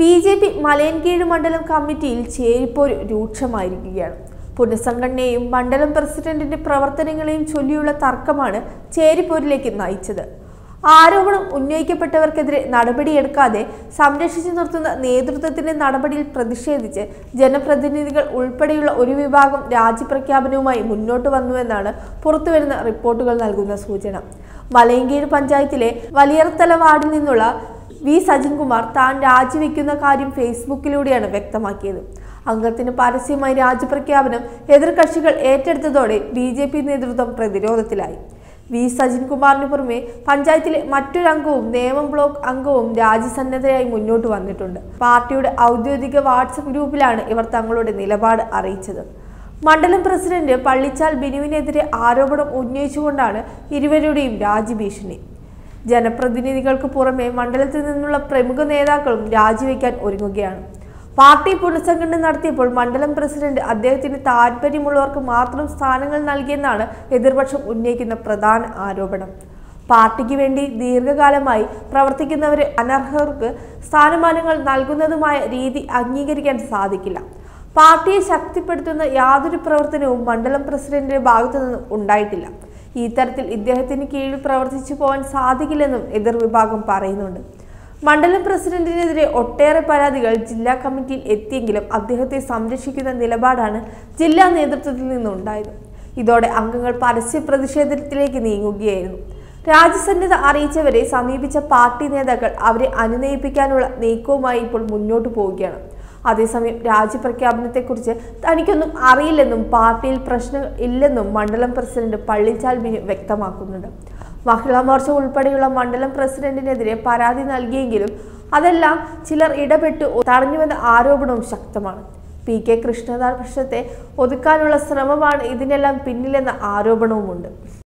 B J P Malayinkeezhu മണ്ഡലം കമ്മിറ്റിയിൽ ചേരിപ്പോര് രൂക്ഷമായിരിക്കുകയാണ് പുനഃസംഘടനയെയും മണ്ഡലം പ്രസിഡന്റിന്റെ പ്രവർത്തനങ്ങളെയും ചൊല്ലിയുള്ള തർക്കമാണ് ചേരിപ്പോരിലേക്ക് നയിച്ചത് ആരോപണം ഉന്നയിക്കപ്പെട്ടവർക്കെതിരെ നടപടിയെടുക്കാതെ സംരക്ഷിച്ചു നിർത്തുന്ന നേതൃത്വത്തിന്റെ നടപടിയിൽ പ്രതിഷേധിച്ച് ജനപ്രതിനിധികൾ ഉൾപ്പെടെയുള്ള ഒരു വിഭാഗം രാജ്യപ്രഖ്യാപനവുമായി മുന്നോട്ട് വന്നുവെന്നാണ് പുറത്തുവരുന്ന റിപ്പോർട്ടുകൾ നൽകുന്ന സൂചന മലയങ്കീഴ് പഞ്ചായത്തിലെ വലിയർത്തല വാർഡിൽ നിന്നുള്ള വി സജിൻകുമാർ താൻ രാജിവെക്കുന്ന കാര്യം ഫേസ്ബുക്കിലൂടെയാണ് വ്യക്തമാക്കിയത് അംഗത്തിന് പരസ്യമായി രാജ്യപ്രഖ്യാപനം എതിർകക്ഷികൾ ഏറ്റെടുത്തതോടെ ബി ജെ പി നേതൃത്വം പ്രതിരോധത്തിലായി വി സജിൻകുമാറിന് പുറമെ പഞ്ചായത്തിലെ മറ്റൊരു അംഗവും നേമം ബ്ലോക്ക് അംഗവും രാജ്യസന്നദ്ധയായി മുന്നോട്ട് വന്നിട്ടുണ്ട് പാർട്ടിയുടെ ഔദ്യോഗിക വാട്സപ്പ് ഗ്രൂപ്പിലാണ് ഇവർ തങ്ങളുടെ നിലപാട് അറിയിച്ചത് മണ്ഡലം പ്രസിഡന്റ് പള്ളിച്ചാൽ ബിനുവിനെതിരെ ആരോപണം ഉന്നയിച്ചുകൊണ്ടാണ് ഇരുവരുടെയും രാജ്യഭീഷണി ജനപ്രതിനിധികൾക്ക് പുറമെ മണ്ഡലത്തിൽ നിന്നുള്ള പ്രമുഖ നേതാക്കളും രാജിവെക്കാൻ ഒരുങ്ങുകയാണ് പാർട്ടി പുനഃസംഘടന നടത്തിയപ്പോൾ മണ്ഡലം പ്രസിഡന്റ് അദ്ദേഹത്തിന് താല്പര്യമുള്ളവർക്ക് മാത്രം സ്ഥാനങ്ങൾ നൽകിയെന്നാണ് എതിർപക്ഷം ഉന്നയിക്കുന്ന പ്രധാന ആരോപണം പാർട്ടിക്ക് വേണ്ടി ദീർഘകാലമായി പ്രവർത്തിക്കുന്നവരെ അനർഹർക്ക് സ്ഥാനമാനങ്ങൾ നൽകുന്നതുമായ രീതി അംഗീകരിക്കാൻ സാധിക്കില്ല പാർട്ടിയെ ശക്തിപ്പെടുത്തുന്ന യാതൊരു പ്രവർത്തനവും മണ്ഡലം പ്രസിഡന്റിന്റെ ഭാഗത്തു നിന്നും ഉണ്ടായിട്ടില്ല ഈ തരത്തിൽ ഇദ്ദേഹത്തിന് കീഴിൽ പ്രവർത്തിച്ചു പോകാൻ സാധിക്കില്ലെന്നും എതിർ വിഭാഗം പറയുന്നുണ്ട് മണ്ഡലം പ്രസിഡന്റിനെതിരെ ഒട്ടേറെ പരാതികൾ ജില്ലാ കമ്മിറ്റിയിൽ എത്തിയെങ്കിലും അദ്ദേഹത്തെ സംരക്ഷിക്കുന്ന നിലപാടാണ് ജില്ലാ നേതൃത്വത്തിൽ നിന്നുണ്ടായത് ഇതോടെ അംഗങ്ങൾ പരസ്യ പ്രതിഷേധത്തിലേക്ക് നീങ്ങുകയായിരുന്നു രാജ്യസന്നദ്ധ അറിയിച്ചവരെ സമീപിച്ച പാർട്ടി നേതാക്കൾ അവരെ അനുനയിപ്പിക്കാനുള്ള നീക്കവുമായി ഇപ്പോൾ മുന്നോട്ട് പോവുകയാണ് അതേസമയം രാജ്യപ്രഖ്യാപനത്തെക്കുറിച്ച് തനിക്കൊന്നും അറിയില്ലെന്നും പാർട്ടിയിൽ പ്രശ്നങ്ങൾ ഇല്ലെന്നും മണ്ഡലം പ്രസിഡന്റ് പള്ളിച്ചാൽ ബിനു വ്യക്തമാക്കുന്നുണ്ട് മഹിളാ മോർച്ച ഉൾപ്പെടെയുള്ള മണ്ഡലം പ്രസിഡന്റിനെതിരെ പരാതി നൽകിയെങ്കിലും അതെല്ലാം ചിലർ ഇടപെട്ട് തടഞ്ഞുവെന്ന ആരോപണവും ശക്തമാണ് പി കെ കൃഷ്ണദാസ് പ്രശ്നത്തെ ഒതുക്കാനുള്ള ശ്രമമാണ് ഇതിനെല്ലാം പിന്നിലെന്ന ആരോപണവുമുണ്ട്